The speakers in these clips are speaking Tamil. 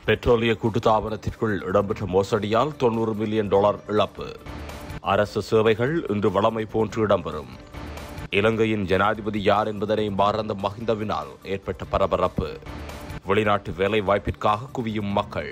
பெட்ரோலிய கூட்டுத்தாபனத்திற்குள் இடம்பெற்ற மோசடியால் தொண்ணூறு மில்லியன் டாலர் இழப்பு அரசு சேவைகள் இன்று வளமை போன்று இடம்பெறும் இலங்கையின் ஜனாதிபதி யார் என்பதனை மறந்த மஹிந்தவினால் ஏற்பட்ட பரபரப்பு வெளிநாட்டு வேலை வாய்ப்பிற்காக குவியும் மக்கள்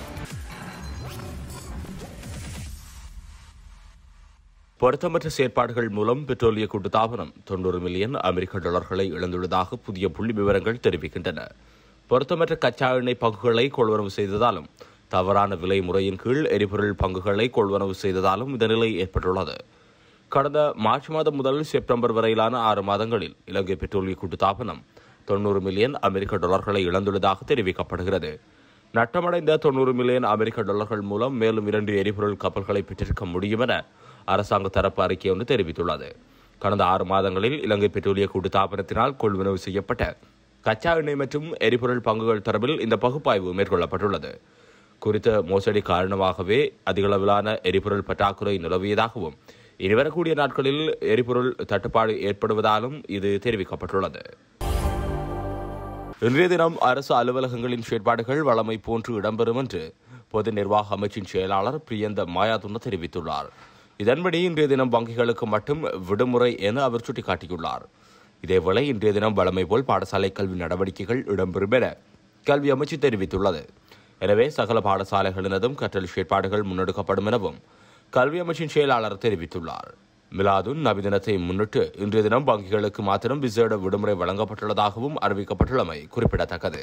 பொருத்தமற்ற செயற்பாடுகள் மூலம் பெட்ரோலிய கூட்டுத்தாபனம் தொண்ணூறு மில்லியன் அமெரிக்க டாலர்களை இழந்துள்ளதாக புதிய புள்ளி விவரங்கள் தெரிவிக்கின்றன பொருத்தமற்ற கச்சா எண்ணெய் பங்குகளை கொள்வனவு செய்ததாலும் தவறான விலை முறையின் கீழ் எரிபொருள் பங்குகளை கொள்வனவு செய்ததாலும் இந்த நிலை ஏற்பட்டுள்ளது கடந்த மார்ச் மாதம் முதல் செப்டம்பர் வரையிலான ஆறு மாதங்களில் இலங்கை பெட்ரோலிய கூட்டுத்தாபனம் தொண்ணூறு மில்லியன் அமெரிக்க டாலர்களை இழந்துள்ளதாக தெரிவிக்கப்படுகிறது நட்டமடைந்த தொண்ணூறு மில்லியன் அமெரிக்க டாலர்கள் மூலம் மேலும் இரண்டு எரிபொருள் கப்பல்களை பெற்றிருக்க முடியும் என அரசாங்க தரப்பு அறிக்கை ஒன்று தெரிவித்துள்ளது கடந்த ஆறு மாதங்களில் இலங்கை பெட்ரோலிய கூட்டுத்தாபனத்தினால் கொள்வனவு செய்யப்பட்ட கச்சா எண்ணெய் மற்றும் எரிபொருள் பங்குகள் தொடர்பில் இந்த பகுப்பாய்வு மேற்கொள்ளப்பட்டுள்ளது குறித்த மோசடி காரணமாகவே அதிகளவிலான எரிபொருள் பற்றாக்குறை நிலவியதாகவும் இனிவரக்கூடிய நாட்களில் எரிபொருள் தட்டுப்பாடு ஏற்படுவதாலும் இது தெரிவிக்கப்பட்டுள்ளது இன்றைய தினம் அரசு அலுவலகங்களின் செயற்பாடுகள் வளமை போன்று இடம்பெறும் என்று பொது நிர்வாக அமைச்சின் செயலாளர் பிரியந்த மாயாதுன்ன தெரிவித்துள்ளார் இதன்படி இன்றைய தினம் வங்கிகளுக்கு மட்டும் விடுமுறை என அவர் சுட்டிக்காட்டியுள்ளார் இதேவேளை இன்றைய தினம் வளமை போல் பாடசாலை கல்வி நடவடிக்கைகள் இடம்பெறும் என கல்வி அமைச்சு தெரிவித்துள்ளது எனவே சகல பாடசாலைகளினதும் கற்றல் செயற்பாடுகள் முன்னெடுக்கப்படும் எனவும் கல்வி அமைச்சின் செயலாளர் தெரிவித்துள்ளார் மிலாதுன் நபி தினத்தை முன்னிட்டு இன்றைய தினம் வங்கிகளுக்கு மாத்திரம் விசேட விடுமுறை வழங்கப்பட்டுள்ளதாகவும் அறிவிக்கப்பட்டுள்ளமை குறிப்பிடத்தக்கது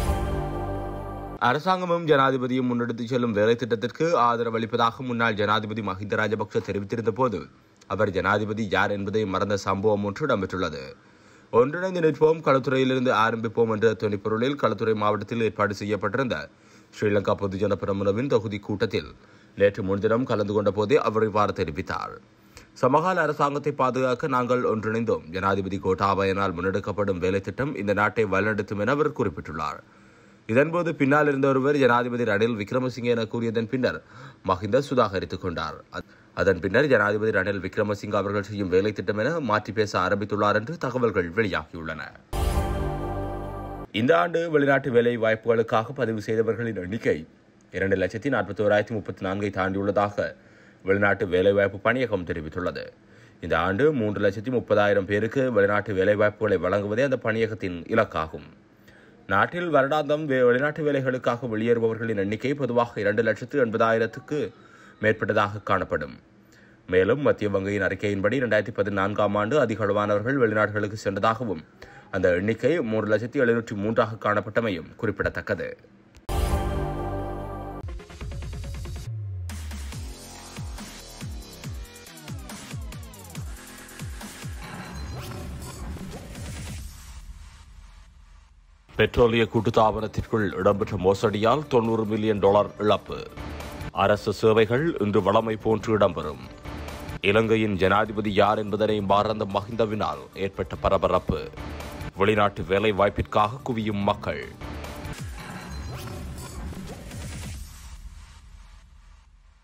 அரசாங்கமும் ஜனாதிபதியும் முன்னெடுத்துச் செல்லும் வேலை திட்டத்திற்கு ஆதரவளிப்பதாக முன்னாள் ஜனாதிபதி மஹிந்த ராஜபக்ச தெரிவித்திருந்த போது அவர் ஜனாதிபதி யார் என்பதை மறந்த சம்பவம் ஒன்று இடம்பெற்றுள்ளது ஒன்றிணைந்து நிற்போம் களத்துறையிலிருந்து ஆரம்பிப்போம் என்ற துணைப்பொருளில் களத்துறை மாவட்டத்தில் ஏற்பாடு செய்யப்பட்டிருந்த ஸ்ரீலங்கா பொதுஜன பிரமுனவின் தொகுதி கூட்டத்தில் நேற்று முன்தினம் கலந்து கொண்ட போதே அவர் இவ்வாறு தெரிவித்தார் சமகால அரசாங்கத்தை பாதுகாக்க நாங்கள் ஒன்றிணைந்தோம் ஜனாதிபதி கோட்டாபயனால் முன்னெடுக்கப்படும் வேலை திட்டம் இந்த நாட்டை வழிநடத்தும் என அவர் குறிப்பிட்டுள்ளார் இதன்போது பின்னால் இருந்த ஒருவர் ஜனாதிபதி ரணில் விக்ரமசிங்கே என கூறியதன் பின்னர் மஹிந்த சுதாகரித்துக் கொண்டார் அத்- அதன் பின்னர் ஜனாதிபதி ரணில் விக்ரமசிங்க அவர்கள் செய்யும் வேலை திட்டம் என மாற்றி பேச ஆரம்பித்துள்ளார் என்று தகவல்கள் வெளியாகியுள்ளன இந்த ஆண்டு வெளிநாட்டு வேலை வாய்ப்புகளுக்காக பதிவு செய்தவர்களின் எண்ணிக்கை இரண்டு லட்சத்தி நாற்பத்தி ஓராயிரத்தி முப்பத்தி நான்கை தாண்டியுள்ளதாக வெளிநாட்டு வேலைவாய்ப்பு பணியகம் தெரிவித்துள்ளது இந்த ஆண்டு மூன்று லட்சத்தி முப்பதாயிரம் பேருக்கு வெளிநாட்டு வேலைவாய்ப்புகளை வழங்குவதே அந்த பணியகத்தின் இலக்காகும் நாட்டில் வருடாந்தம் வே- வெளிநாட்டு வேலைகளுக்காக வெளியேறுபவர்களின் எண்ணிக்கை பொதுவாக இரண்டு லட்சத்து எண்பதாயிரத்துக்கு மேற்பட்டதாக காணப்படும் மேலும் மத்திய வங்கியின் அறிக்கையின்படி இரண்டாயிரத்தி பதினான்காம் ஆண்டு அதிக அளவானவர்கள் வெளிநாடுகளுக்கு சென்றதாகவும் அந்த எண்ணிக்கை மூன்று லட்சத்தி எழுநூற்றி மூன்றாக காணப்பட்டமையும் குறிப்பிடத்தக்கது பெட்ரோலிய கூட்டுத்தாபனத்திற்குள் இடம்பெற்ற மோசடியால் தொண்ணூறு மில்லியன் டாலர் இழப்பு அரசு சேவைகள் இன்று வளமை போன்று இடம்பெறும் இலங்கையின் ஜனாதிபதி யார் என்பதனை மறந்த மஹிந்தவினால் ஏற்பட்ட பரபரப்பு வெளிநாட்டு வேலை வாய்ப்பிற்காக குவியும் மக்கள்